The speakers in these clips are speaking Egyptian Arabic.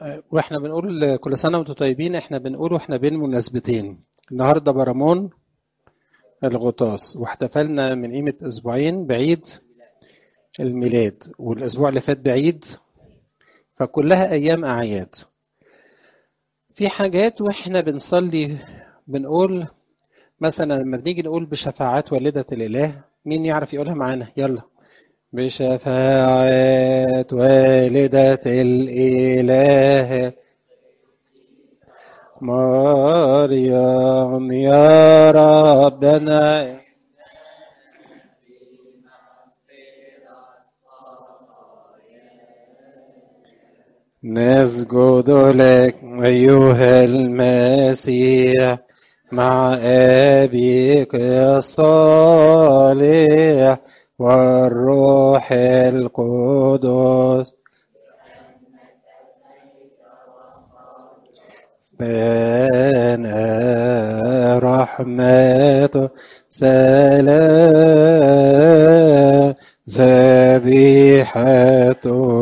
واحنا بنقول كل سنه وانتم طيبين احنا بنقول واحنا بين مناسبتين النهارده برامون الغطاس واحتفلنا من قيمه اسبوعين بعيد الميلاد والاسبوع اللي فات بعيد فكلها ايام اعياد في حاجات واحنا بنصلي بنقول مثلا لما بنيجي نقول بشفاعات والدة الإله مين يعرف يقولها معانا يلا بشفاعة والدة الإله مريم يا ربنا نسجد لك أيها المسيح مع أبيك الصالح والروح القدس لنا رحمة سلام ذبيحة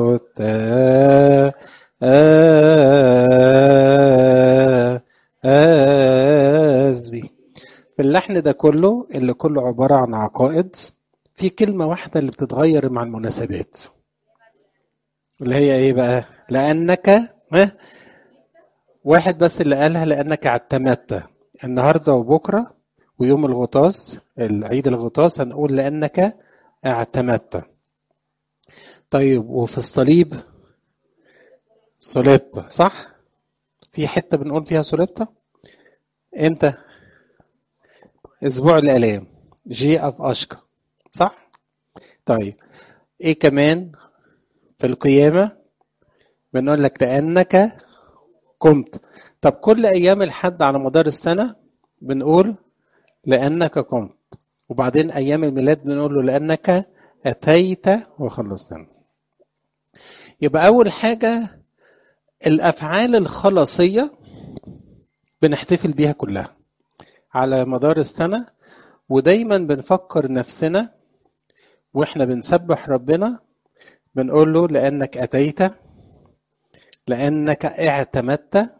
التأزبي في اللحن ده كله اللي كله عبارة عن عقائد في كلمة واحدة اللي بتتغير مع المناسبات اللي هي ايه بقى لأنك ها واحد بس اللي قالها لأنك اعتمدت النهاردة وبكرة ويوم الغطاس العيد الغطاس هنقول لأنك اعتمدت طيب وفي الصليب صلبت صح في حتة بنقول فيها صلبت امتى اسبوع الالام جي اف اشكا صح طيب ايه كمان في القيامة بنقول لك لأنك قمت طب كل أيام الحد على مدار السنة بنقول لأنك قمت وبعدين أيام الميلاد بنقول له لأنك أتيت وخلصتنا يبقى أول حاجة الأفعال الخلاصية بنحتفل بيها كلها على مدار السنة ودايما بنفكر نفسنا واحنا بنسبح ربنا بنقول له لأنك أتيت لأنك اعتمدت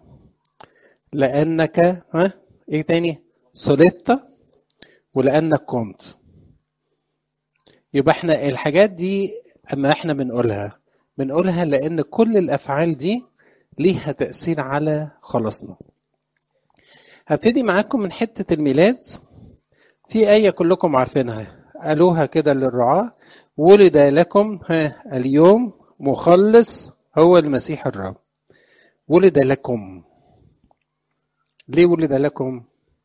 لأنك ها إيه تاني صلبت ولأنك قمت يبقى احنا الحاجات دي أما احنا بنقولها بنقولها لأن كل الأفعال دي ليها تأثير على خلاصنا هبتدي معاكم من حتة الميلاد في آية كلكم عارفينها قالوها كده للرعاة ولد لكم ها اليوم مخلص هو المسيح الرب ولد لكم ليه ولد لكم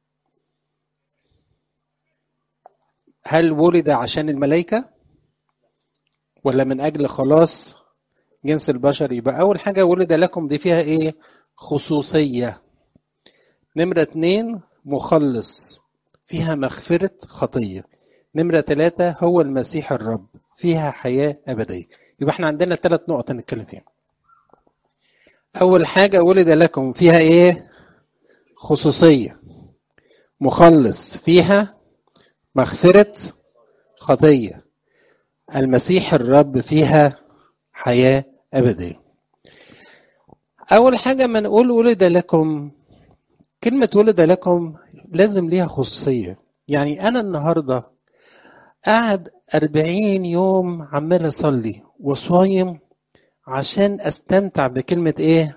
هل ولد عشان الملائكة ولا من أجل خلاص جنس البشر يبقى أول حاجة ولد لكم دي فيها إيه خصوصية نمرة اتنين مخلص فيها مغفرة خطية نمرة ثلاثة هو المسيح الرب فيها حياة أبدية يبقى احنا عندنا ثلاث نقط هنتكلم فيهم أول حاجة ولد لكم فيها إيه خصوصية مخلص فيها مغفرة خطية المسيح الرب فيها حياة أبدية أول حاجة ما نقول ولد لكم كلمة ولد لكم لازم ليها خصوصية يعني أنا النهاردة قاعد أربعين يوم عمال أصلي وصايم عشان أستمتع بكلمة إيه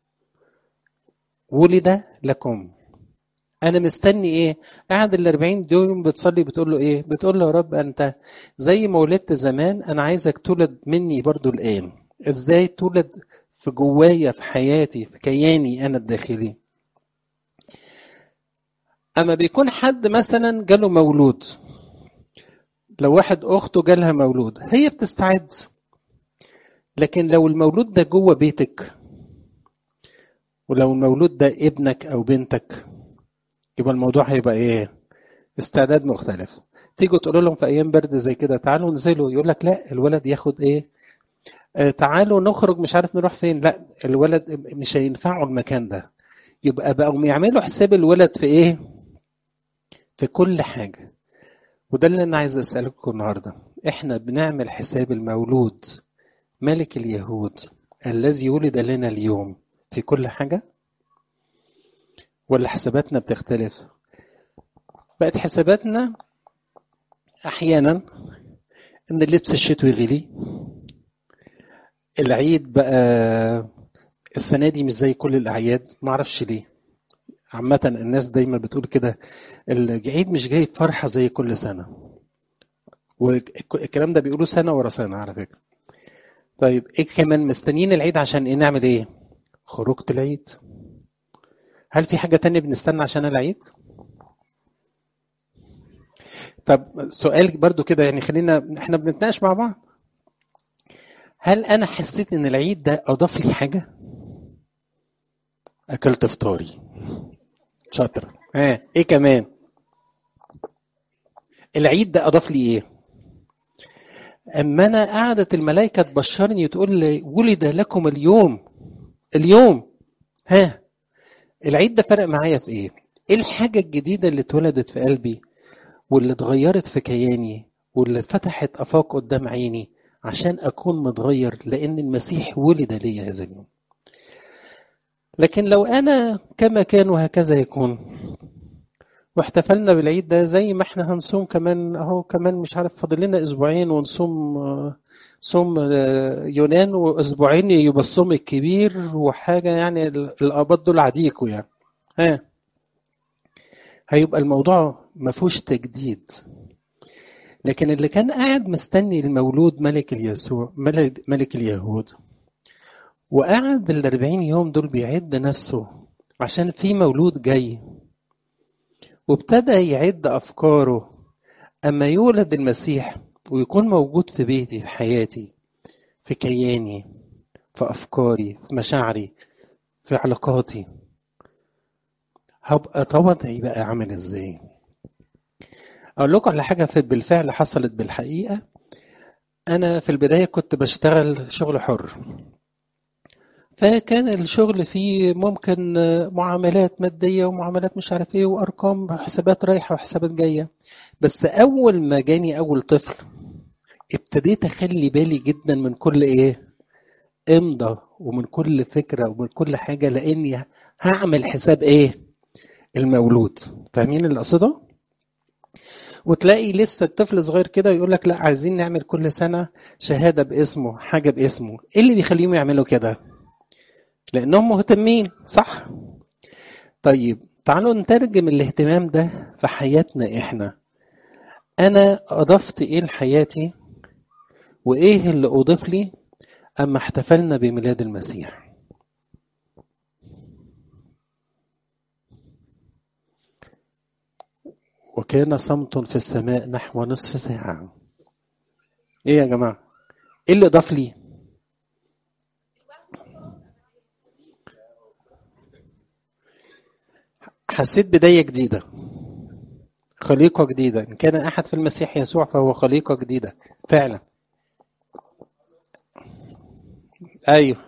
ولد لكم أنا مستني إيه قاعد الأربعين يوم بتصلي بتقول له إيه بتقول له يا رب أنت زي ما ولدت زمان أنا عايزك تولد مني برضو الآن إزاي تولد في جوايا في حياتي في كياني أنا الداخلي اما بيكون حد مثلا جاله مولود لو واحد اخته جالها مولود هي بتستعد لكن لو المولود ده جوه بيتك ولو المولود ده ابنك او بنتك يبقى الموضوع هيبقى ايه استعداد مختلف تيجوا تقولوا لهم في ايام برد زي كده تعالوا انزلوا يقول لك لا الولد ياخد ايه آه تعالوا نخرج مش عارف نروح فين لا الولد مش هينفعه المكان ده يبقى بقوا يعملوا حساب الولد في ايه في كل حاجة وده اللي أنا عايز أسألكم النهاردة إحنا بنعمل حساب المولود ملك اليهود الذي ولد لنا اليوم في كل حاجة ولا حساباتنا بتختلف بقت حساباتنا أحيانا إن اللبس الشتوي غلي العيد بقى السنة دي مش زي كل الأعياد معرفش ليه عامة الناس دايما بتقول كده العيد مش جاي فرحة زي كل سنة والكلام ده بيقولوا سنة ورا سنة على فكرة طيب ايه كمان مستنيين العيد عشان ايه نعمل ايه خروجة العيد هل في حاجة تانية بنستنى عشان العيد طب سؤال برضو كده يعني خلينا احنا بنتناقش مع بعض هل انا حسيت ان العيد ده اضاف لي حاجة اكلت فطاري شاطرة ها ايه كمان العيد ده اضاف لي ايه اما انا قعدت الملائكه تبشرني وتقول لي ولد لكم اليوم اليوم ها العيد ده فرق معايا في ايه ايه الحاجه الجديده اللي اتولدت في قلبي واللي اتغيرت في كياني واللي فتحت افاق قدام عيني عشان اكون متغير لان المسيح ولد لي هذا اليوم لكن لو انا كما كان وهكذا يكون واحتفلنا بالعيد ده زي ما احنا هنصوم كمان اهو كمان مش عارف فاضل لنا اسبوعين ونصوم صوم يونان واسبوعين يبقى الصوم الكبير وحاجه يعني الاباط دول عديكوا يعني ها هيبقى الموضوع ما فيهوش تجديد لكن اللي كان قاعد مستني المولود ملك اليسوع ملك اليهود وقعد ال 40 يوم دول بيعد نفسه عشان في مولود جاي وابتدى يعد أفكاره أما يولد المسيح ويكون موجود في بيتي في حياتي في كياني في أفكاري في مشاعري في علاقاتي هبقى طبعا بقى عامل ازاي اقول لكم على حاجه في بالفعل حصلت بالحقيقه انا في البدايه كنت بشتغل شغل حر فكان الشغل فيه ممكن معاملات ماديه ومعاملات مش عارف ايه وارقام حسابات رايحه وحسابات جايه بس اول ما جاني اول طفل ابتديت اخلي بالي جدا من كل ايه امضى ومن كل فكره ومن كل حاجه لاني هعمل حساب ايه المولود فاهمين اللي اقصده وتلاقي لسه الطفل صغير كده ويقول لك لا عايزين نعمل كل سنه شهاده باسمه حاجه باسمه ايه اللي بيخليهم يعملوا كده لانهم مهتمين صح طيب تعالوا نترجم الاهتمام ده في حياتنا احنا انا اضفت ايه لحياتي وايه اللي اضيف لي اما احتفلنا بميلاد المسيح وكان صمت في السماء نحو نصف ساعة ايه يا جماعة ايه اللي اضاف لي حسيت بداية جديدة خليقة جديدة إن كان أحد في المسيح يسوع فهو خليقة جديدة فعلا أيوه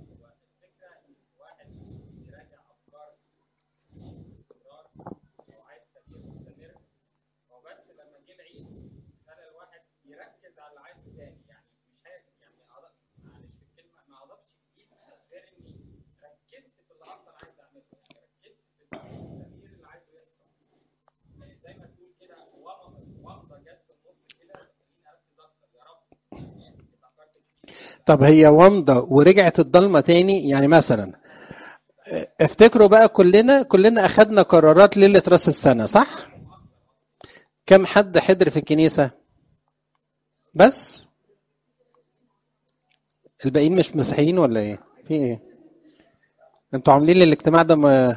طب هي ومضة ورجعت الضلمة تاني يعني مثلا افتكروا بقى كلنا كلنا اخدنا قرارات ليلة راس السنة صح؟ كم حد حضر في الكنيسة؟ بس؟ الباقيين مش مسيحيين ولا ايه؟ في ايه؟ انتوا عاملين الاجتماع ده ما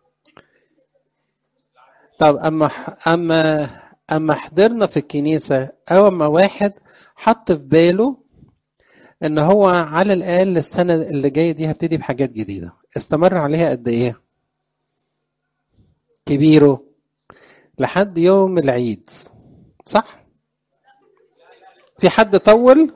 طب اما اما اما حضرنا في الكنيسة او اما واحد حط في باله ان هو على الاقل السنه اللي جايه دي هبتدي بحاجات جديده استمر عليها قد ايه كبيره لحد يوم العيد صح في حد طول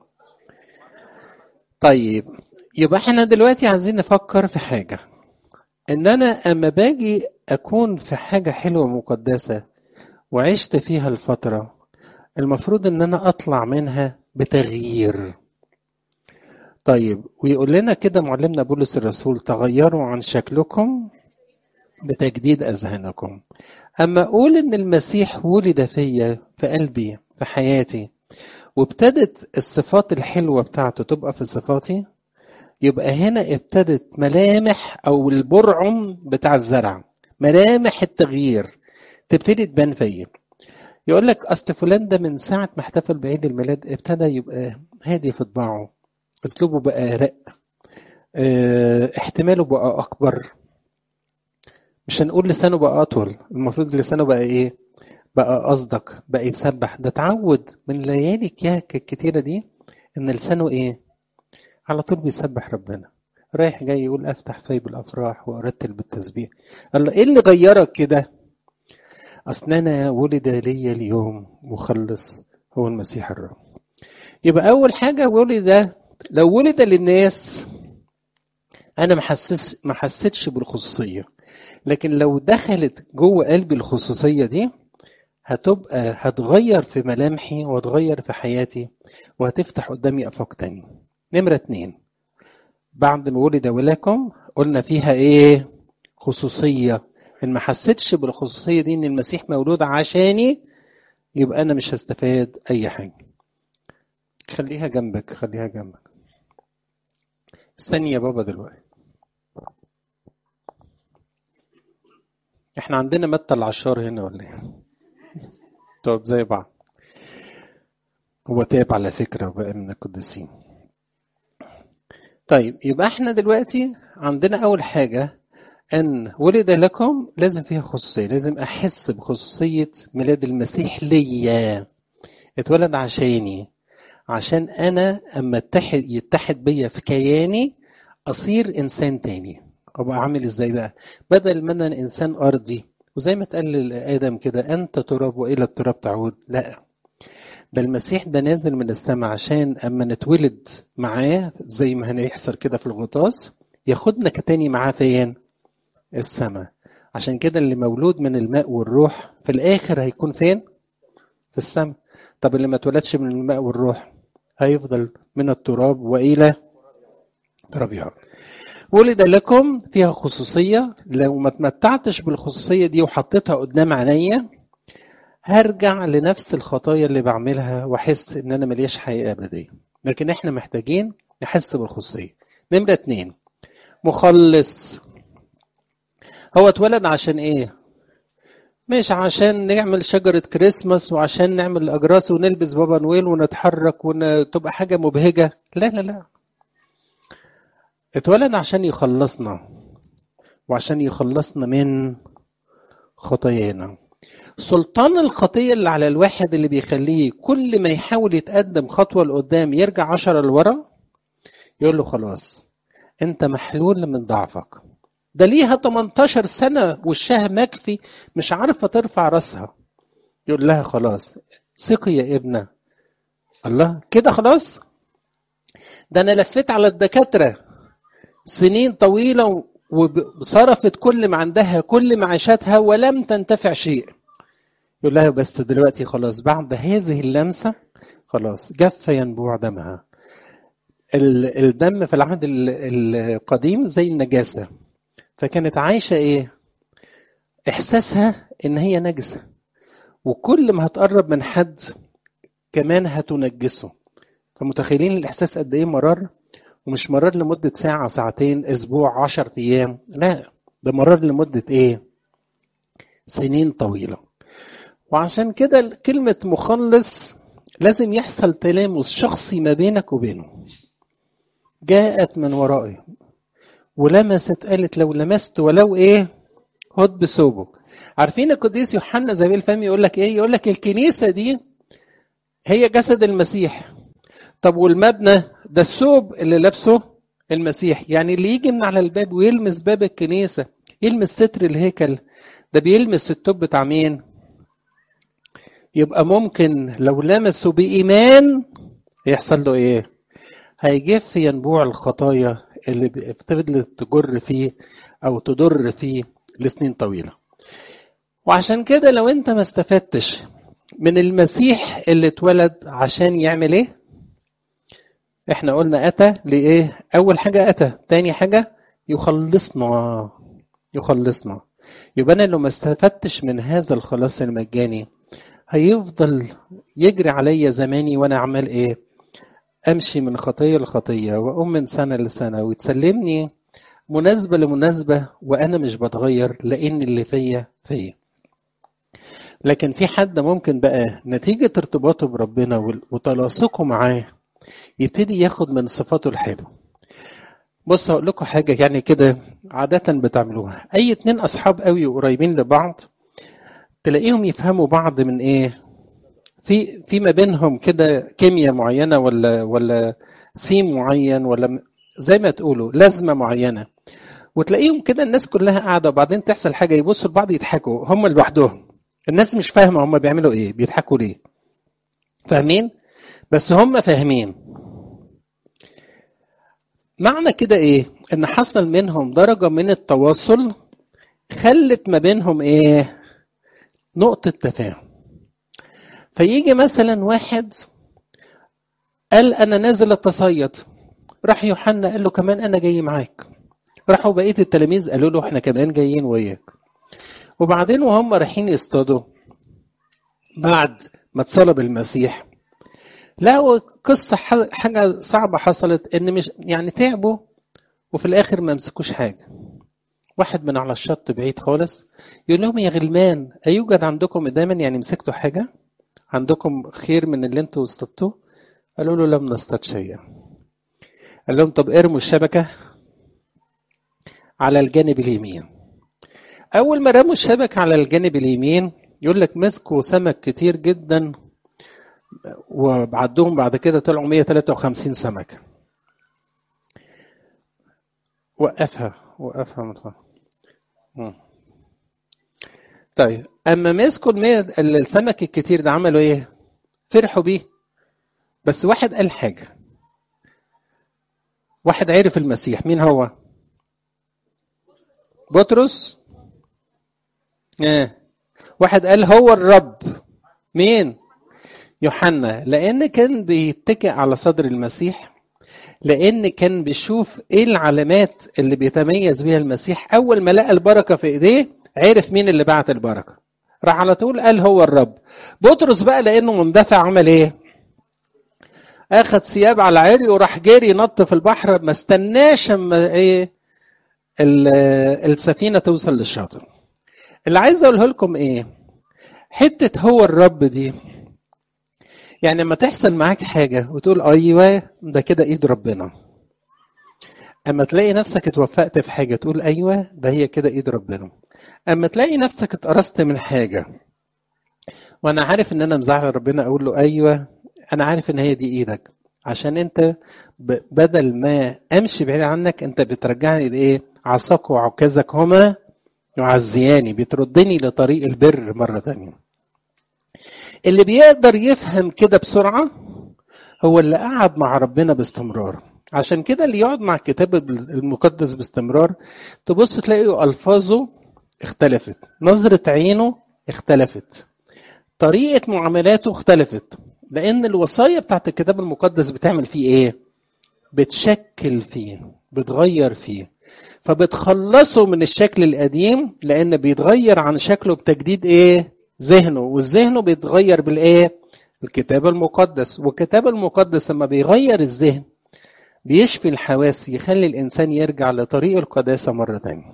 طيب يبقى احنا دلوقتي عايزين نفكر في حاجه ان انا اما باجي اكون في حاجه حلوه مقدسه وعشت فيها الفتره المفروض ان انا اطلع منها بتغيير طيب ويقول لنا كده معلمنا بولس الرسول تغيروا عن شكلكم بتجديد اذهانكم اما اقول ان المسيح ولد فيا في قلبي في حياتي وابتدت الصفات الحلوه بتاعته تبقى في صفاتي يبقى هنا ابتدت ملامح او البرعم بتاع الزرع ملامح التغيير تبتدي تبان فيا يقول لك اصل فلان ده من ساعه ما احتفل بعيد الميلاد ابتدى يبقى هادي في طباعه اسلوبه بقى رق اه احتماله بقى اكبر مش هنقول لسانه بقى اطول المفروض لسانه بقى ايه بقى اصدق بقى يسبح ده اتعود من ليالي كياك الكتيره دي ان لسانه ايه على طول بيسبح ربنا رايح جاي يقول افتح في بالافراح وارتل بالتسبيح الله ايه اللي غيرك كده اصل انا ولد لي اليوم مخلص هو المسيح الرب يبقى اول حاجه ولد لو ولد للناس انا ما حسس ما حسيتش بالخصوصيه لكن لو دخلت جوه قلبي الخصوصيه دي هتبقى هتغير في ملامحي وهتغير في حياتي وهتفتح قدامي افاق تاني نمره اتنين بعد ما ولد ولكم قلنا فيها ايه خصوصيه ان ما حسيتش بالخصوصيه دي ان المسيح مولود عشاني يبقى انا مش هستفاد اي حاجه خليها جنبك خليها جنبك استني يا بابا دلوقتي احنا عندنا متى العشار هنا ولا ايه طب زي بعض هو تاب على فكرة وبقى من القديسين طيب يبقى احنا دلوقتي عندنا اول حاجة ان ولد لكم لازم فيها خصوصية لازم احس بخصوصية ميلاد المسيح ليا اتولد عشاني عشان انا اما اتحد يتحد بيا في كياني اصير انسان تاني ابقى عامل ازاي بقى بدل ما انا انسان ارضي وزي ما اتقال لادم كده انت تراب والى التراب تعود لا ده المسيح ده نازل من السماء عشان اما نتولد معاه زي ما هيحصل كده في الغطاس ياخدنا كتاني معاه فين السماء عشان كده اللي مولود من الماء والروح في الاخر هيكون فين في السماء طب اللي ما اتولدش من الماء والروح هيفضل من التراب والى تراب يعود ولد لكم فيها خصوصية لو ما تمتعتش بالخصوصية دي وحطيتها قدام عينيا هرجع لنفس الخطايا اللي بعملها واحس ان انا ملياش حياة ابدية لكن احنا محتاجين نحس بالخصوصية نمرة اتنين مخلص هو اتولد عشان ايه مش عشان نعمل شجرة كريسماس وعشان نعمل أجراس ونلبس بابا نويل ونتحرك وتبقى حاجة مبهجة لا لا لا اتولد عشان يخلصنا وعشان يخلصنا من خطايانا سلطان الخطية اللي على الواحد اللي بيخليه كل ما يحاول يتقدم خطوة لقدام يرجع عشرة لورا يقول له خلاص انت محلول من ضعفك ده ليها 18 سنة وشها مكفي مش عارفة ترفع راسها يقول لها خلاص ثقي يا ابنة الله كده خلاص ده انا لفيت على الدكاترة سنين طويلة وصرفت كل ما عندها كل معاشاتها ولم تنتفع شيء يقول لها بس دلوقتي خلاص بعد هذه اللمسة خلاص جف ينبوع دمها الدم في العهد القديم زي النجاسة فكانت عايشة ايه احساسها ان هي نجسة وكل ما هتقرب من حد كمان هتنجسه فمتخيلين الاحساس قد ايه مرار ومش مرار لمدة ساعة ساعتين اسبوع عشر ايام لا ده مرار لمدة ايه سنين طويلة وعشان كده كلمة مخلص لازم يحصل تلامس شخصي ما بينك وبينه جاءت من ورائي ولمست قالت لو لمست ولو ايه هد بثوبه عارفين القديس يوحنا زميل فهم يقول لك ايه يقول لك الكنيسه دي هي جسد المسيح طب والمبنى ده الثوب اللي لابسه المسيح يعني اللي يجي من على الباب ويلمس باب الكنيسه يلمس ستر الهيكل ده بيلمس التوب بتاع مين يبقى ممكن لو لمسه بايمان يحصل له ايه هيجف ينبوع الخطايا اللي فضلت تجر فيه او تضر فيه لسنين طويله وعشان كده لو انت ما استفدتش من المسيح اللي اتولد عشان يعمل ايه احنا قلنا اتى لايه اول حاجه اتى تاني حاجه يخلصنا يخلصنا يبقى انا لو ما استفدتش من هذا الخلاص المجاني هيفضل يجري عليا زماني وانا عمال ايه امشي من خطيه لخطيه واقوم من سنه لسنه وتسلمني مناسبه لمناسبه وانا مش بتغير لان اللي فيا فيا لكن في حد ممكن بقى نتيجه ارتباطه بربنا وتلاصقه معاه يبتدي ياخد من صفاته الحلوه بص هقول لكم حاجه يعني كده عاده بتعملوها اي اتنين اصحاب قوي وقريبين لبعض تلاقيهم يفهموا بعض من ايه في في ما بينهم كده كيمياء معينه ولا ولا سيم معين ولا زي ما تقولوا لازمه معينه وتلاقيهم كده الناس كلها قاعده وبعدين تحصل حاجه يبصوا لبعض يضحكوا هم لوحدهم الناس مش فاهمه هم بيعملوا ايه بيضحكوا ليه فاهمين بس هم فاهمين معنى كده ايه ان حصل منهم درجه من التواصل خلت ما بينهم ايه نقطه تفاهم فيجي مثلا واحد قال انا نازل اتصيد راح يوحنا قال له كمان انا جاي معاك راحوا بقيه التلاميذ قالوا له احنا كمان جايين وياك وبعدين وهم رايحين يصطادوا بعد ما اتصلب المسيح لقوا قصة حاجة صعبة حصلت إن مش يعني تعبوا وفي الآخر ما مسكوش حاجة. واحد من على الشط بعيد خالص يقول لهم يا غلمان أيوجد عندكم دايما يعني مسكتوا حاجة؟ عندكم خير من اللي انتوا اصطدتوه؟ قالوا له لم نصطاد شيئا. قال لهم طب ارموا الشبكة على الجانب اليمين. أول ما رموا الشبكة على الجانب اليمين يقول لك مسكوا سمك كتير جدا وبعدهم بعد كده طلعوا 153 سمكة وقفها وقفها مطلع. طيب اما مسكوا المية السمك الكتير ده عملوا ايه فرحوا بيه بس واحد قال حاجة واحد عرف المسيح مين هو بطرس آه. واحد قال هو الرب مين يوحنا لان كان بيتكئ على صدر المسيح لان كان بيشوف ايه العلامات اللي بيتميز بيها المسيح اول ما لقى البركه في ايديه عرف مين اللي بعت البركه راح على طول قال هو الرب بطرس بقى لانه مندفع عمل ايه اخذ ثياب على عري وراح جاري نط في البحر ما استناش اما ايه السفينه توصل للشاطئ اللي عايز اقوله لكم ايه حته هو الرب دي يعني لما تحصل معاك حاجة وتقول أيوة ده كده إيد ربنا أما تلاقي نفسك اتوفقت في حاجة تقول أيوة ده هي كده إيد ربنا أما تلاقي نفسك اتقرصت من حاجة وأنا عارف إن أنا مزعل ربنا أقول له أيوة أنا عارف إن هي دي إيدك عشان أنت بدل ما أمشي بعيد عنك أنت بترجعني لإيه عصاك وعكازك هما يعزياني بتردني لطريق البر مرة تانية اللي بيقدر يفهم كده بسرعة هو اللي قعد مع ربنا باستمرار عشان كده اللي يقعد مع الكتاب المقدس باستمرار تبص تلاقي ألفاظه اختلفت نظرة عينه اختلفت طريقة معاملاته اختلفت لأن الوصايا بتاعت الكتاب المقدس بتعمل فيه إيه؟ بتشكل فيه بتغير فيه فبتخلصه من الشكل القديم لأن بيتغير عن شكله بتجديد إيه؟ ذهنه والذهن بيتغير بالايه الكتاب المقدس والكتاب المقدس لما بيغير الذهن بيشفي الحواس يخلي الانسان يرجع لطريق القداسه مره تانية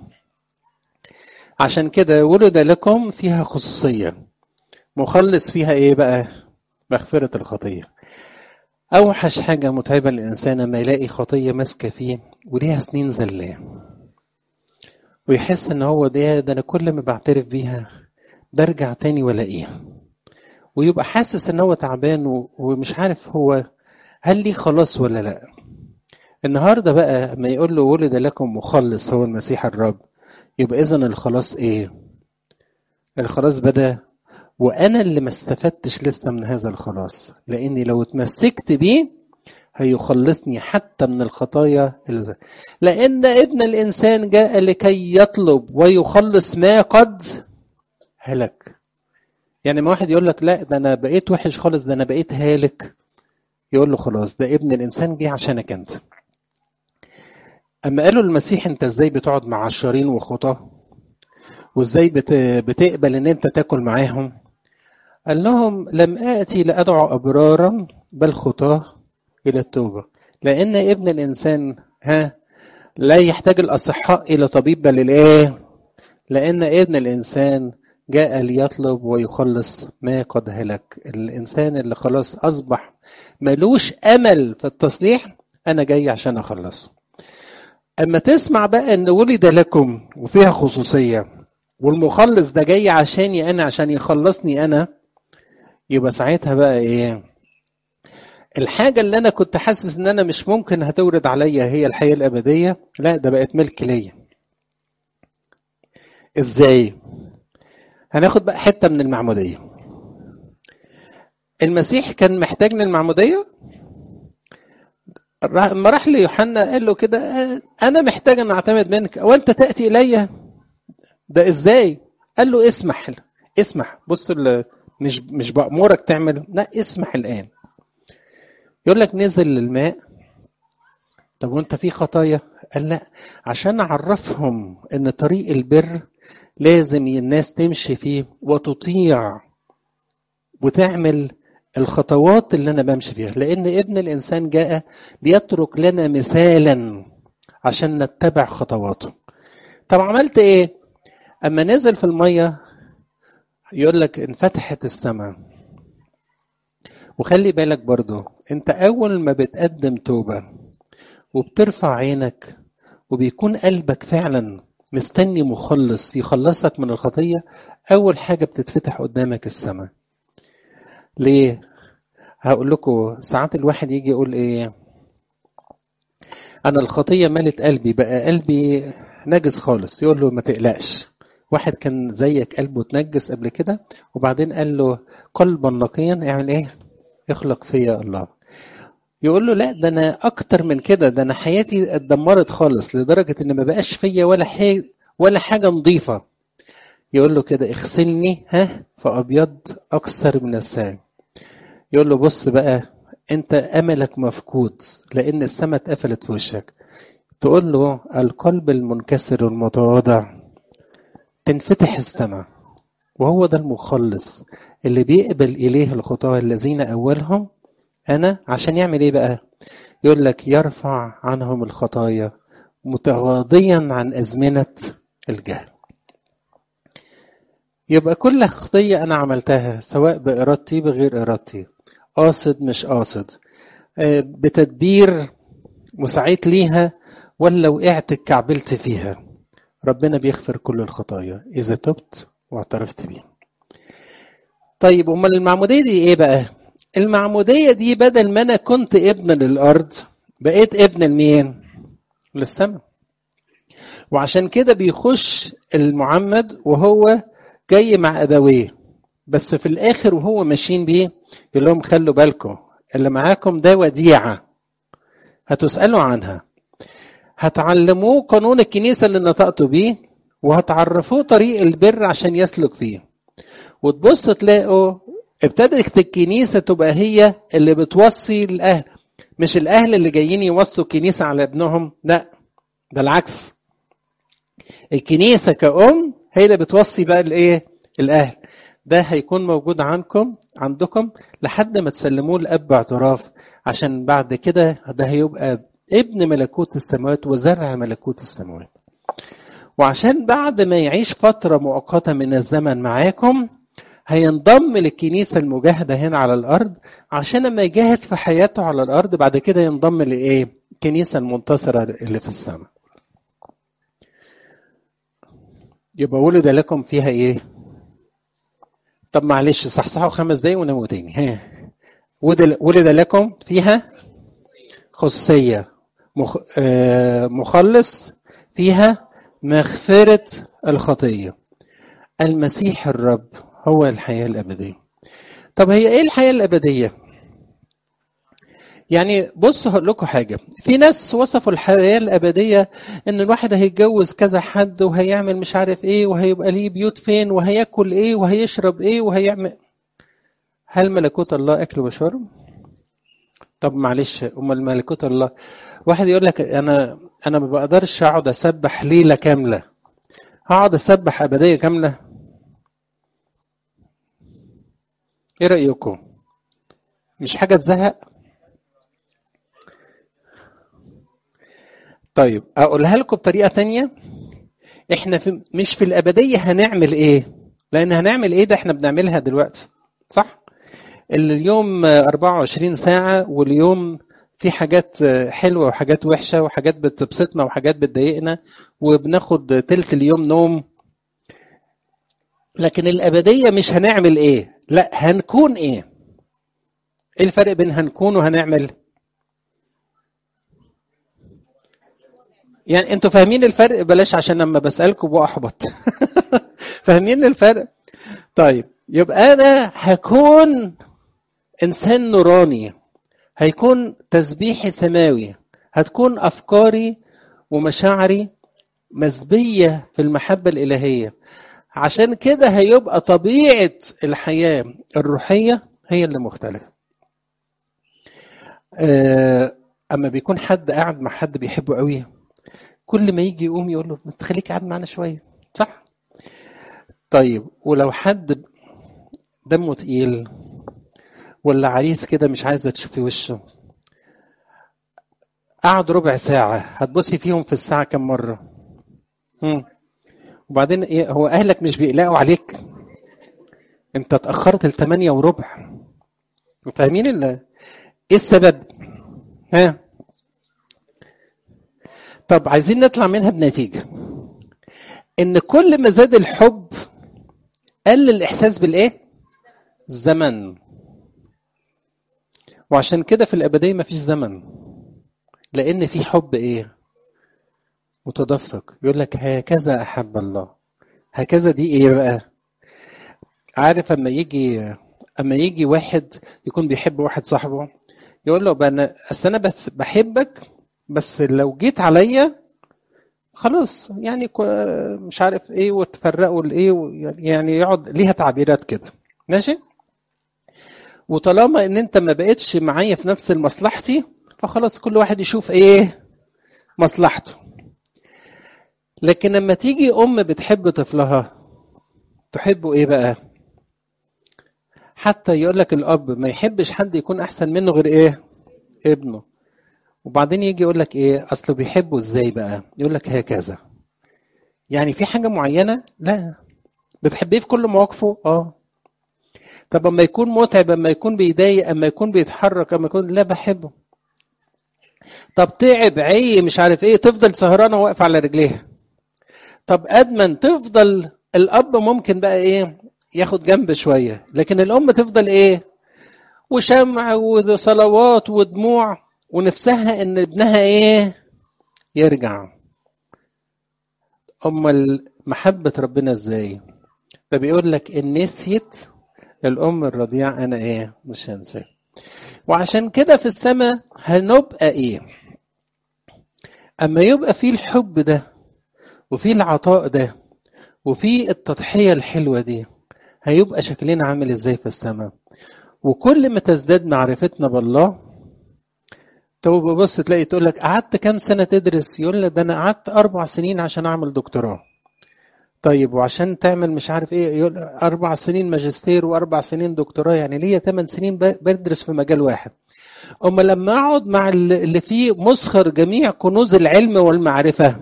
عشان كده ولد لكم فيها خصوصيه مخلص فيها ايه بقى مغفره الخطيه اوحش حاجه متعبه للانسان لما يلاقي خطيه ماسكه فيه وليها سنين زلاه ويحس ان هو ده ده انا كل ما بعترف بيها برجع تاني والاقيها ويبقى حاسس ان هو تعبان ومش عارف هو هل ليه خلاص ولا لا النهارده بقى ما يقول له ولد لكم مخلص هو المسيح الرب يبقى اذا الخلاص ايه الخلاص بدا وانا اللي ما استفدتش لسه من هذا الخلاص لاني لو اتمسكت بيه هيخلصني حتى من الخطايا اللي لان ابن الانسان جاء لكي يطلب ويخلص ما قد هلك يعني ما واحد يقول لك لا ده انا بقيت وحش خالص ده انا بقيت هالك يقول له خلاص ده ابن الانسان جه عشانك انت اما قالوا المسيح انت ازاي بتقعد مع عشارين وخطاه وازاي بت... بتقبل ان انت تاكل معاهم قال لهم لم اتي لادعو ابرارا بل خطاه الى التوبه لان ابن الانسان ها لا يحتاج الاصحاء الى طبيب بل الايه لان ابن الانسان جاء ليطلب ويخلص ما قد هلك الانسان اللي خلاص اصبح ملوش امل في التصليح انا جاي عشان اخلصه اما تسمع بقى ان ولد لكم وفيها خصوصيه والمخلص ده جاي عشاني انا عشان يخلصني انا يبقى ساعتها بقى ايه الحاجة اللي أنا كنت حاسس إن أنا مش ممكن هتورد عليا هي الحياة الأبدية، لا ده بقت ملك ليا. إزاي؟ هناخد بقى حتة من المعمودية. المسيح كان محتاج للمعمودية؟ لما راح ليوحنا قال له كده أنا محتاج أن أعتمد منك، وأنت تأتي إلي؟ ده إزاي؟ قال له اسمح اسمح بص مش مش بأمرك تعمل، لا اسمح الآن. يقول لك نزل للماء طب وانت في خطايا قال لا عشان اعرفهم ان طريق البر لازم الناس تمشي فيه وتطيع وتعمل الخطوات اللي انا بمشي فيها لان ابن الانسان جاء ليترك لنا مثالا عشان نتبع خطواته طب عملت ايه اما نزل في الميه يقول لك انفتحت السماء وخلي بالك برضو انت اول ما بتقدم توبة وبترفع عينك وبيكون قلبك فعلا مستني مخلص يخلصك من الخطية اول حاجة بتتفتح قدامك السماء ليه هقول لكم ساعات الواحد يجي يقول ايه انا الخطية ملت قلبي بقى قلبي نجس خالص يقول له ما تقلقش واحد كان زيك قلبه اتنجس قبل كده وبعدين قال له قلبا نقيا اعمل ايه يخلق فيا الله يقول له لا ده انا اكتر من كده ده انا حياتي اتدمرت خالص لدرجه ان ما بقاش فيا ولا حاجه ولا حاجه نظيفه يقول له كده اغسلني ها فابيض اكثر من السام يقول له بص بقى انت املك مفقود لان السماء اتقفلت في وشك تقول له القلب المنكسر المتواضع تنفتح السماء وهو ده المخلص اللي بيقبل إليه الخطاة الذين أولهم أنا عشان يعمل إيه بقى؟ يقول لك يرفع عنهم الخطايا متغاضيا عن أزمنة الجهل. يبقى كل خطية أنا عملتها سواء بإرادتي بغير إرادتي قاصد مش قاصد بتدبير مساعد ليها ولا وقعت اتكعبلت فيها ربنا بيغفر كل الخطايا إذا تبت واعترفت بيها. طيب امال المعموديه دي ايه بقى المعموديه دي بدل ما انا كنت ابن للارض بقيت ابن لمين للسماء وعشان كده بيخش المعمد وهو جاي مع ابويه بس في الاخر وهو ماشيين بيه يقول لهم خلوا بالكم اللي معاكم ده وديعه هتسالوا عنها هتعلموه قانون الكنيسه اللي نطقتوا بيه وهتعرفوه طريق البر عشان يسلك فيه وتبصوا تلاقوا ابتدت الكنيسه تبقى هي اللي بتوصي الاهل مش الاهل اللي جايين يوصوا الكنيسه على ابنهم لا ده العكس الكنيسه كأم هي اللي بتوصي بقى الايه الاهل ده هيكون موجود عنكم عندكم لحد ما تسلموه لاب اعتراف عشان بعد كده ده هيبقى ابن ملكوت السماوات وزرع ملكوت السماوات وعشان بعد ما يعيش فتره مؤقته من الزمن معاكم هينضم للكنيسة المجاهدة هنا على الأرض عشان لما يجاهد في حياته على الأرض بعد كده ينضم لإيه؟ الكنيسة المنتصرة اللي في السماء. يبقى ولد لكم فيها إيه؟ طب معلش صحصحوا خمس دقايق وناموا تاني. ها ولد لكم فيها خصوصية مخ... آه مخلص فيها مغفرة الخطية. المسيح الرب هو الحياة الأبدية طب هي إيه الحياة الأبدية؟ يعني بصوا هقول لكم حاجة في ناس وصفوا الحياة الأبدية إن الواحد هيتجوز كذا حد وهيعمل مش عارف إيه وهيبقى ليه بيوت فين وهياكل إيه وهيشرب إيه وهيعمل هل ملكوت الله أكل وشرب؟ طب معلش امال ملكوت الله واحد يقول لك انا انا ما بقدرش اقعد اسبح ليله كامله هقعد اسبح ابديه كامله ايه رايكم مش حاجه تزهق طيب اقولها لكم بطريقه تانية احنا في مش في الابديه هنعمل ايه لان هنعمل ايه ده احنا بنعملها دلوقتي صح اليوم 24 ساعه واليوم في حاجات حلوه وحاجات وحشه وحاجات بتبسطنا وحاجات بتضايقنا وبناخد تلت اليوم نوم لكن الابديه مش هنعمل ايه لا هنكون ايه ايه الفرق بين هنكون وهنعمل يعني انتوا فاهمين الفرق بلاش عشان لما بسالكم باحبط فاهمين الفرق طيب يبقى انا هكون انسان نوراني هيكون تسبيحي سماوي هتكون افكاري ومشاعري مسبيه في المحبه الالهيه عشان كده هيبقى طبيعه الحياه الروحيه هي اللي مختلفه اما بيكون حد قاعد مع حد بيحبه قوي كل ما يجي يقوم يقول له انت خليك قاعد معانا شويه صح طيب ولو حد دمه تقيل ولا عريس كده مش عايزه تشوفي وشه قعد ربع ساعة هتبصي فيهم في الساعة كم مرة؟ هم. وبعدين ايه هو أهلك مش بيقلقوا عليك؟ أنت اتأخرت لثمانية وربع فاهمين ال... إيه السبب؟ ها؟ طب عايزين نطلع منها بنتيجة إن كل ما زاد الحب قل الإحساس بالإيه؟ الزمن وعشان كده في الأبدية مفيش زمن لأن في حب إيه؟ متدفق يقول لك هكذا أحب الله هكذا دي إيه بقى؟ عارف أما يجي أما يجي واحد يكون بيحب واحد صاحبه يقول له أنا أصل أنا بس بحبك بس لو جيت عليا خلاص يعني مش عارف ايه وتفرقوا الايه يعني يقعد ليها تعبيرات كده ماشي وطالما ان انت ما بقتش معايا في نفس مصلحتي فخلاص كل واحد يشوف ايه مصلحته لكن لما تيجي ام بتحب طفلها تحبه ايه بقى حتى يقول لك الاب ما يحبش حد يكون احسن منه غير ايه ابنه وبعدين يجي يقول لك ايه اصله بيحبه ازاي بقى يقول لك هكذا يعني في حاجه معينه لا بتحبيه في كل مواقفه اه طب اما يكون متعب اما يكون بيضايق اما يكون بيتحرك اما يكون لا بحبه طب تعب عي مش عارف ايه تفضل سهرانه واقفه على رجليها طب ادمن تفضل الاب ممكن بقى ايه ياخد جنب شويه لكن الام تفضل ايه وشمع وصلوات ودموع ونفسها ان ابنها ايه يرجع امال محبه ربنا ازاي ده بيقول لك ان نسيت الام الرضيع انا ايه مش هنساه وعشان كده في السماء هنبقى ايه اما يبقى في الحب ده وفي العطاء ده وفي التضحيه الحلوه دي هيبقى شكلنا عامل ازاي في السماء وكل ما تزداد معرفتنا بالله طب بص تلاقي تقول لك قعدت كام سنه تدرس يقول لك ده انا قعدت اربع سنين عشان اعمل دكتوراه طيب وعشان تعمل مش عارف ايه يقول اربع سنين ماجستير واربع سنين دكتوراه يعني ليا ثمان سنين بدرس في مجال واحد اما لما اقعد مع اللي فيه مسخر جميع كنوز العلم والمعرفه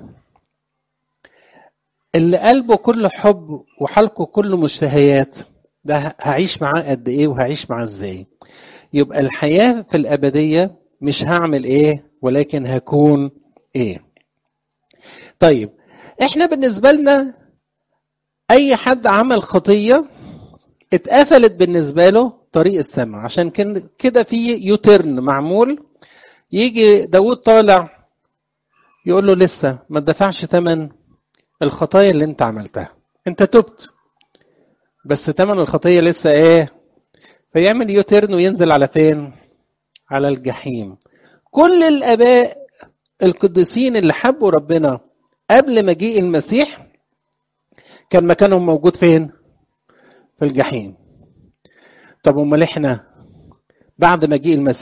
اللي قلبه كله حب وحلقه كله مشتهيات ده هعيش معاه قد ايه وهعيش معاه ازاي يبقى الحياه في الابديه مش هعمل ايه ولكن هكون ايه طيب احنا بالنسبه لنا اي حد عمل خطيه اتقفلت بالنسبه له طريق السماء عشان كده في يوترن معمول يجي داود طالع يقول له لسه ما تدفعش ثمن الخطايا اللي انت عملتها انت تبت بس ثمن الخطيه لسه ايه فيعمل يوترن وينزل على فين على الجحيم كل الاباء القديسين اللي حبوا ربنا قبل مجيء المسيح كان مكانهم موجود فين في الجحيم طب امال احنا بعد مجيء المسيح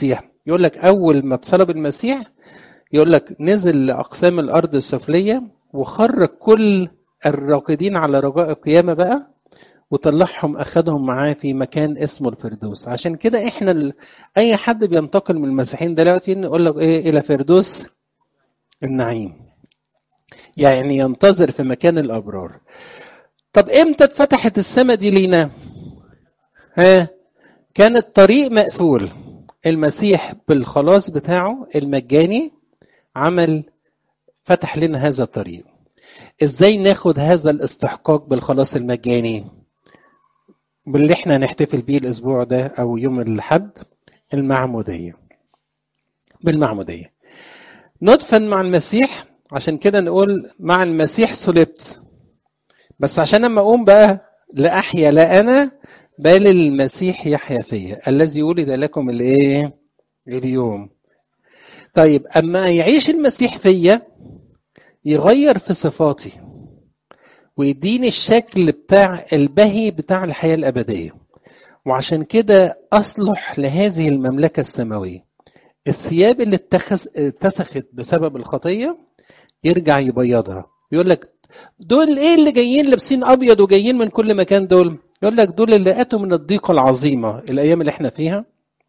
يقول لك اول ما اتصلب المسيح يقول لك نزل لاقسام الارض السفليه وخرج كل الراقدين على رجاء القيامه بقى وطلعهم اخدهم معاه في مكان اسمه الفردوس عشان كده احنا ال... اي حد بينتقل من المسيحيين دلوقتي يقول لك ايه الى فردوس النعيم يعني ينتظر في مكان الابرار طب امتى اتفتحت السماء دي لينا ها كان الطريق مقفول المسيح بالخلاص بتاعه المجاني عمل فتح لنا هذا الطريق ازاي ناخد هذا الاستحقاق بالخلاص المجاني باللي احنا نحتفل بيه الاسبوع ده او يوم الاحد المعموديه بالمعموديه ندفن مع المسيح عشان كده نقول مع المسيح صلبت بس عشان اما اقوم بقى لا احيا لا انا بل المسيح يحيا فيا الذي ولد لكم الايه اليوم طيب اما يعيش المسيح فيا يغير في صفاتي ويديني الشكل بتاع البهي بتاع الحياة الأبدية وعشان كده أصلح لهذه المملكة السماوية الثياب اللي اتسخت بسبب الخطية يرجع يبيضها يقول لك دول ايه اللي جايين لابسين ابيض وجايين من كل مكان دول يقول لك دول اللي اتوا من الضيقه العظيمه الايام اللي احنا فيها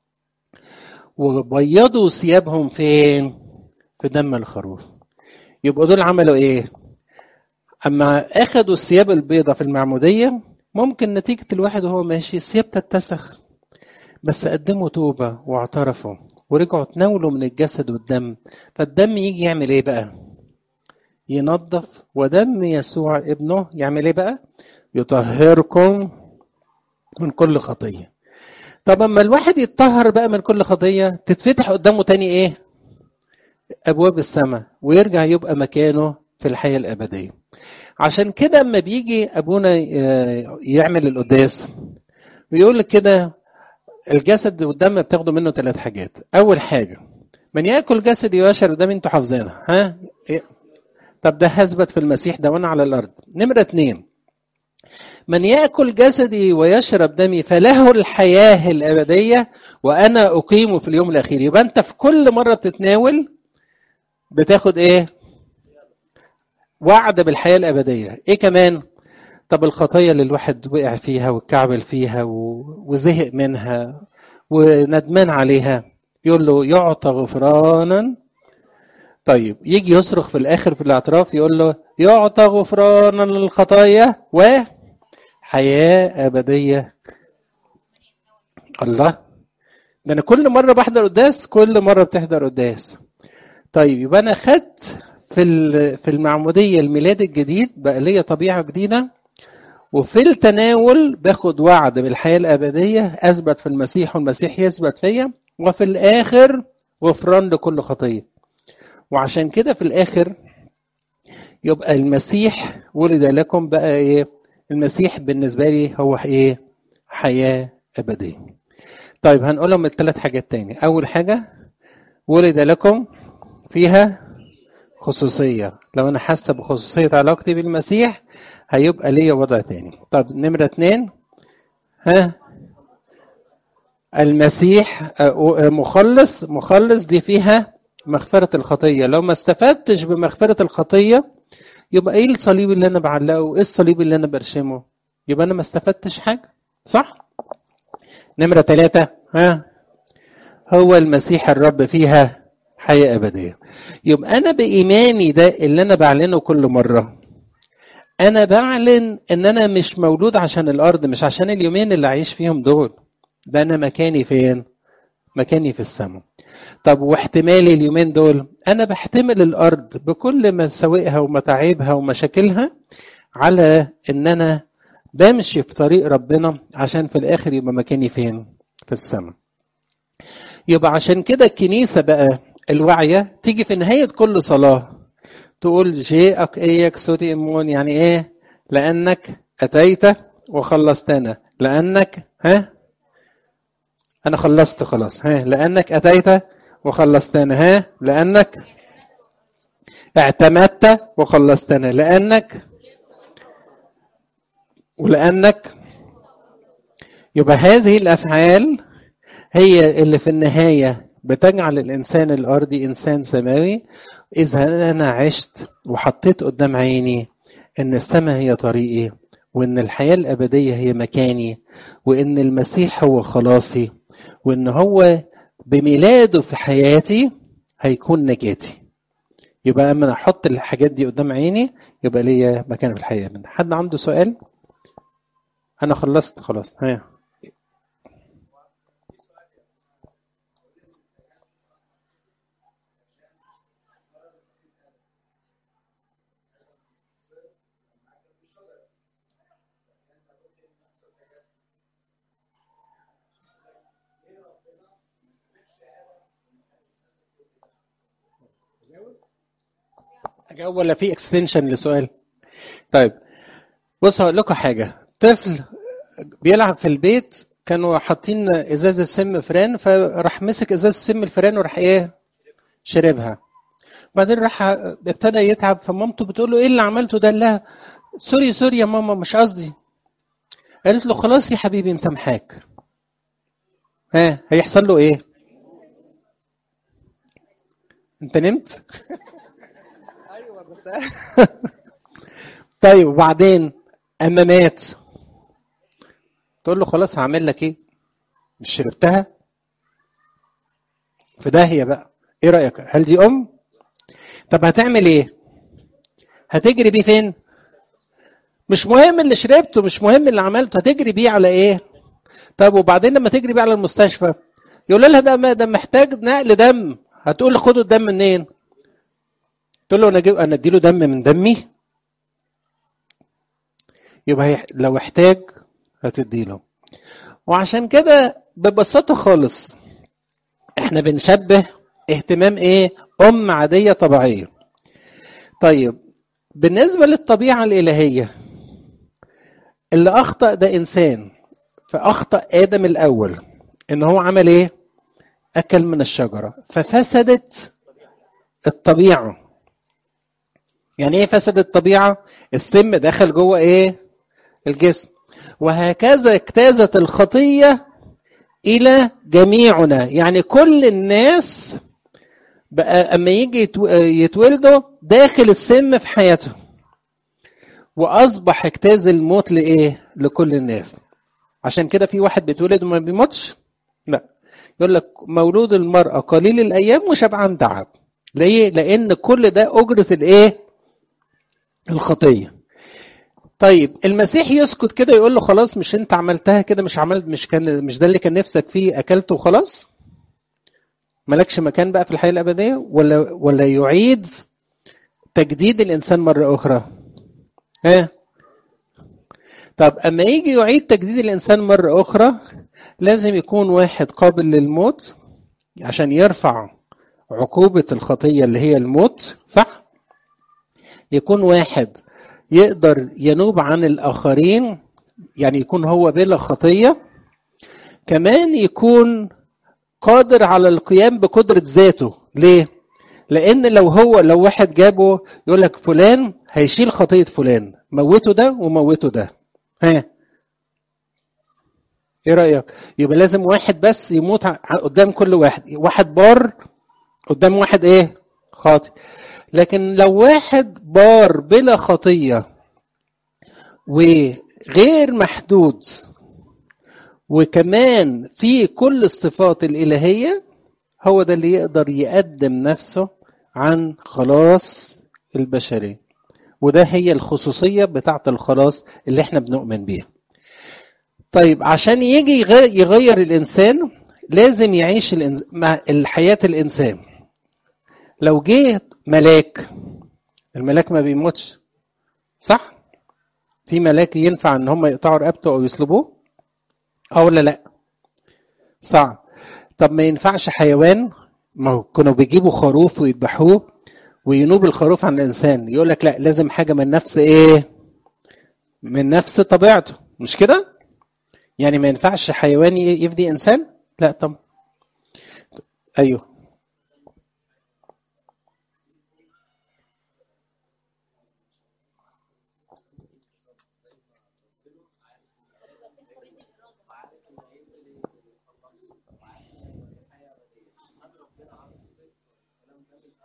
وبيضوا ثيابهم فين في دم الخروف يبقوا دول عملوا ايه اما اخدوا الثياب البيضة في المعمودية ممكن نتيجة الواحد وهو ماشي الثياب تتسخ بس قدموا توبة واعترفوا ورجعوا تناولوا من الجسد والدم فالدم يجي يعمل ايه بقى ينظف ودم يسوع ابنه يعمل ايه بقى يطهركم من كل خطية طب اما الواحد يتطهر بقى من كل خطية تتفتح قدامه تاني ايه ابواب السماء ويرجع يبقى مكانه في الحياة الأبدية عشان كده اما بيجي ابونا يعمل القداس بيقول لك كده الجسد والدم بتاخدوا منه ثلاث حاجات اول حاجه من ياكل جسدي ويشرب دم انتوا حافظينها ها طب ده هثبت في المسيح ده وانا على الارض نمره اتنين من ياكل جسدي ويشرب دمي فله الحياه الابديه وانا اقيمه في اليوم الاخير يبقى انت في كل مره بتتناول بتاخد ايه وعد بالحياه الابديه ايه كمان طب الخطايا اللي الواحد وقع فيها واتكعبل فيها وزهق منها وندمان عليها يقول له يعطى غفرانا طيب يجي يصرخ في الاخر في الاعتراف يقول له يعطى غفرانا للخطايا وحياه ابديه الله ده انا كل مره بحضر قداس كل مره بتحضر قداس طيب يبقى انا خدت في في المعموديه الميلاد الجديد بقى ليا طبيعه جديده وفي التناول باخد وعد بالحياه الابديه اثبت في المسيح والمسيح يثبت فيا وفي الاخر غفران لكل خطيه وعشان كده في الاخر يبقى المسيح ولد لكم بقى ايه المسيح بالنسبه لي هو ايه حياه ابديه طيب هنقولهم الثلاث حاجات تاني اول حاجه ولد لكم فيها خصوصيه لو انا حاسه بخصوصيه علاقتي بالمسيح هيبقى ليا وضع تاني طب نمرة اتنين ها المسيح مخلص مخلص دي فيها مغفرة الخطية لو ما استفدتش بمغفرة الخطية يبقى ايه الصليب اللي انا بعلقه ايه الصليب اللي انا برشمه يبقى انا ما استفدتش حاجة صح نمرة ثلاثة ها هو المسيح الرب فيها حياة أبدية يبقى أنا بإيماني ده اللي أنا بعلنه كل مرة انا بعلن ان انا مش مولود عشان الارض مش عشان اليومين اللي عايش فيهم دول ده انا مكاني فين مكاني في السماء طب واحتمالي اليومين دول انا بحتمل الارض بكل مساوئها ومتاعبها ومشاكلها على ان انا بمشي في طريق ربنا عشان في الاخر يبقى مكاني فين في السماء يبقى عشان كده الكنيسه بقى الواعيه تيجي في نهايه كل صلاه تقول جاءك ايك سوتي امون يعني ايه لانك اتيت وخلصتنا لانك ها انا خلصت خلاص ها لانك اتيت وخلصتنا ها لانك اعتمدت وخلصتنا لانك ولانك يبقى هذه الافعال هي اللي في النهايه بتجعل الإنسان الأرضي إنسان سماوي إذا أنا عشت وحطيت قدام عيني إن السماء هي طريقي وإن الحياة الأبدية هي مكاني وإن المسيح هو خلاصي وإن هو بميلاده في حياتي هيكون نجاتي يبقى اما احط الحاجات دي قدام عيني يبقى ليا مكان في الحياه من حد عنده سؤال انا خلصت خلاص ها اجاوب ولا في اكستنشن لسؤال طيب بص هقول لكم حاجه طفل بيلعب في البيت كانوا حاطين ازازه سم فران فراح مسك ازازه سم الفران وراح ايه شربها بعدين راح ابتدى يتعب فمامته بتقول له ايه اللي عملته ده لا سوري سوري يا ماما مش قصدي قالت له خلاص يا حبيبي مسامحاك ها هيحصل له ايه انت نمت ايوه بس طيب وبعدين اما مات تقول له خلاص هعمل لك ايه مش شربتها في داهيه بقى ايه رايك هل دي ام طب هتعمل ايه هتجري بيه فين مش مهم اللي شربته مش مهم اللي عملته هتجري بيه على ايه طب وبعدين لما تجري بيه على المستشفى يقول لها ده ده محتاج نقل دم هتقول له خدوا الدم منين تقول له انا اجيب انا اديله دم من دمي يبقى لو احتاج هتديله وعشان كده ببساطه خالص احنا بنشبه اهتمام ايه ام عاديه طبيعيه طيب بالنسبه للطبيعه الالهيه اللي اخطا ده انسان فاخطا ادم الاول ان هو عمل ايه اكل من الشجره ففسدت الطبيعه يعني ايه فسد الطبيعه السم دخل جوه ايه الجسم وهكذا اجتازت الخطيه الى جميعنا يعني كل الناس بقى اما يجي يتولدوا داخل السم في حياته واصبح اجتاز الموت لايه لكل الناس عشان كده في واحد بيتولد وما بيموتش لا يقول لك مولود المرأة قليل الأيام وشبعان تعب ليه؟ لأن كل ده أجرة الإيه؟ الخطية طيب المسيح يسكت كده يقول له خلاص مش انت عملتها كده مش عملت مش كان مش ده اللي كان نفسك فيه اكلته وخلاص مالكش مكان بقى في الحياه الابديه ولا ولا يعيد تجديد الانسان مره اخرى ها طب اما يجي يعيد تجديد الانسان مره اخرى لازم يكون واحد قابل للموت عشان يرفع عقوبه الخطيه اللي هي الموت صح يكون واحد يقدر ينوب عن الآخرين يعني يكون هو بلا خطية كمان يكون قادر على القيام بقدرة ذاته ليه؟ لأن لو هو لو واحد جابه يقول لك فلان هيشيل خطية فلان موته ده وموته ده ها ايه رأيك؟ يبقى لازم واحد بس يموت قدام كل واحد واحد بار قدام واحد ايه؟ خاطئ لكن لو واحد بار بلا خطية وغير محدود وكمان في كل الصفات الإلهية هو ده اللي يقدر يقدم نفسه عن خلاص البشرية وده هي الخصوصية بتاعة الخلاص اللي احنا بنؤمن بيها طيب عشان يجي يغير الإنسان لازم يعيش مع الحياة الإنسان لو جه ملاك الملاك ما بيموتش صح في ملاك ينفع ان هم يقطعوا رقبته او يصلبوه اه ولا لا صعب طب ما ينفعش حيوان ما هو كانوا بيجيبوا خروف ويذبحوه وينوب الخروف عن الانسان يقول لك لا لازم حاجه من نفس ايه من نفس طبيعته مش كده يعني ما ينفعش حيوان يفدي انسان لا طب ايوه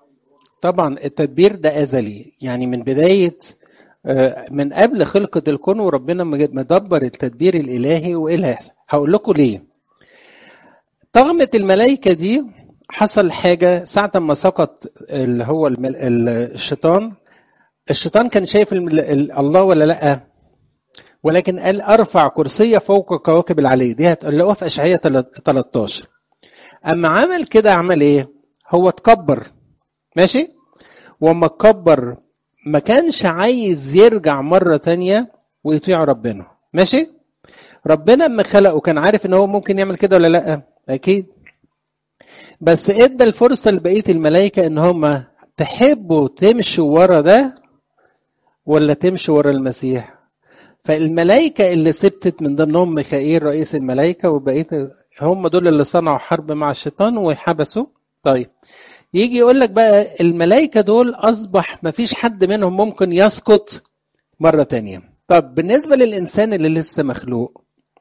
طبعا التدبير ده ازلي يعني من بدايه آه، من قبل خلقه الكون وربنا مدبر التدبير الالهي وايه اللي هيحصل هقول لكم ليه طغمه الملائكه دي حصل حاجه ساعه ما سقط اللي هو المل... الشيطان الشيطان كان شايف المل... الله ولا لا ولكن قال ارفع كرسي فوق كواكب العلي دي هتلاقوها في اشعياء 13 اما عمل كده عمل ايه هو اتكبر ماشي واما اتكبر ما كانش عايز يرجع مرة تانية ويطيع ربنا ماشي ربنا اما خلقه كان عارف ان هو ممكن يعمل كده ولا لا اكيد بس ادى الفرصة لبقية الملائكة ان هم تحبوا تمشوا ورا ده ولا تمشوا ورا المسيح فالملائكة اللي سبتت من ضمنهم ميخائيل رئيس الملائكة وبقية هم دول اللي صنعوا حرب مع الشيطان وحبسوا طيب يجي يقول لك بقى الملائكة دول أصبح ما فيش حد منهم ممكن يسقط مرة تانية طب بالنسبة للإنسان اللي لسه مخلوق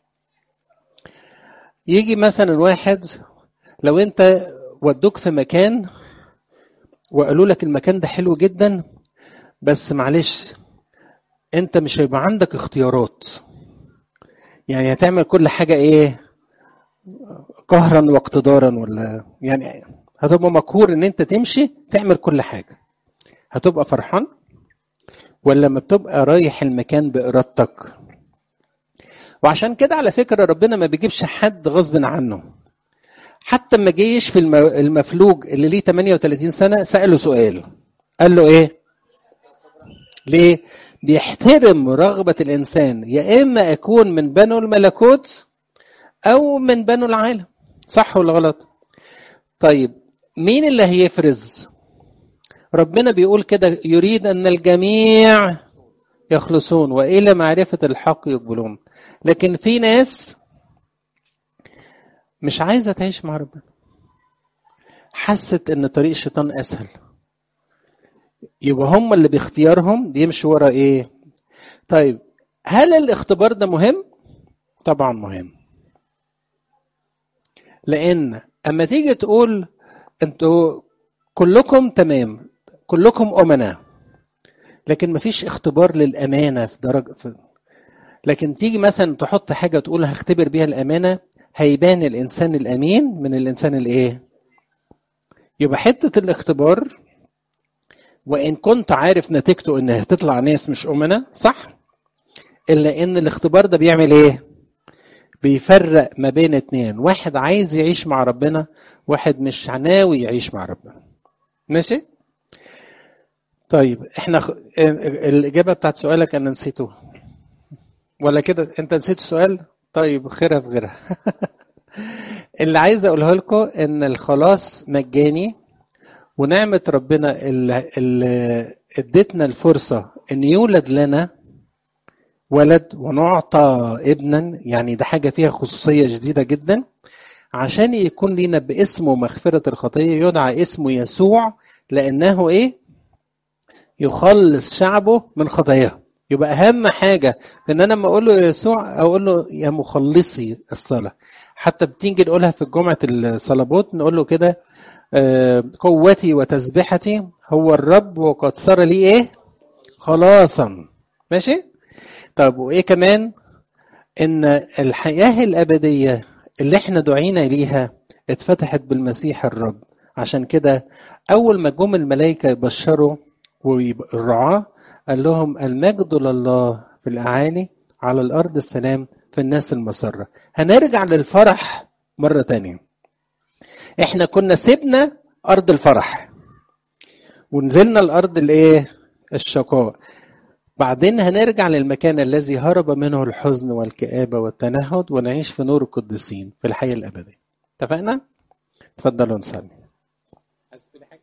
يجي مثلا واحد لو أنت ودوك في مكان وقالوا لك المكان ده حلو جدا بس معلش انت مش هيبقى عندك اختيارات يعني هتعمل كل حاجة ايه قهرا واقتدارا ولا يعني هتبقى مقهور ان انت تمشي تعمل كل حاجة هتبقى فرحان ولا لما بتبقى رايح المكان بإرادتك وعشان كده على فكرة ربنا ما بيجيبش حد غصب عنه حتى ما جيش في المفلوج اللي ليه 38 سنة سأله سؤال قال له ايه ليه بيحترم رغبة الإنسان يا إما أكون من بنو الملكوت أو من بنو العالم صح ولا غلط طيب مين اللي هيفرز ربنا بيقول كده يريد أن الجميع يخلصون وإلى معرفة الحق يقبلون لكن في ناس مش عايزة تعيش مع ربنا حست ان طريق الشيطان اسهل يبقى هم اللي باختيارهم بيمشوا ورا ايه طيب هل الاختبار ده مهم طبعا مهم لان اما تيجي تقول انتوا كلكم تمام كلكم امناء لكن مفيش اختبار للامانه في درجه في لكن تيجي مثلا تحط حاجه تقول هختبر بيها الامانه هيبان الانسان الامين من الانسان الايه يبقى حته الاختبار وان كنت عارف نتيجته ان هتطلع ناس مش امنا صح الا ان الاختبار ده بيعمل ايه بيفرق ما بين اتنين واحد عايز يعيش مع ربنا واحد مش ناوي يعيش مع ربنا ماشي طيب احنا خ... الاجابه بتاعت سؤالك انا نسيته ولا كده انت نسيت السؤال طيب خيرها في غيرها اللي عايز اقوله لكم ان الخلاص مجاني ونعمة ربنا اللي ادتنا الفرصة ان يولد لنا ولد ونعطى ابنا يعني ده حاجة فيها خصوصية جديدة جدا عشان يكون لنا باسمه مغفرة الخطية يدعى اسمه يسوع لأنه إيه؟ يخلص شعبه من خطاياه يبقى أهم حاجة إن أنا لما أقول له يسوع أقول له يا مخلصي الصلاة حتى بتيجي نقولها في جمعة الصلابوت نقول له كده قوتي وتسبحتي هو الرب وقد صار لي ايه خلاصا ماشي طب وايه كمان ان الحياه الابديه اللي احنا دعينا ليها اتفتحت بالمسيح الرب عشان كده اول ما جم الملائكه يبشروا والرعاه قال لهم المجد لله في الاعالي على الارض السلام في الناس المسره هنرجع للفرح مره تانيه احنا كنا سيبنا ارض الفرح ونزلنا الارض الايه الشقاء بعدين هنرجع للمكان الذي هرب منه الحزن والكآبة والتنهد ونعيش في نور القديسين في الحياة الأبدية اتفقنا؟ تفضلوا نصلي عايز تقولي حاجة؟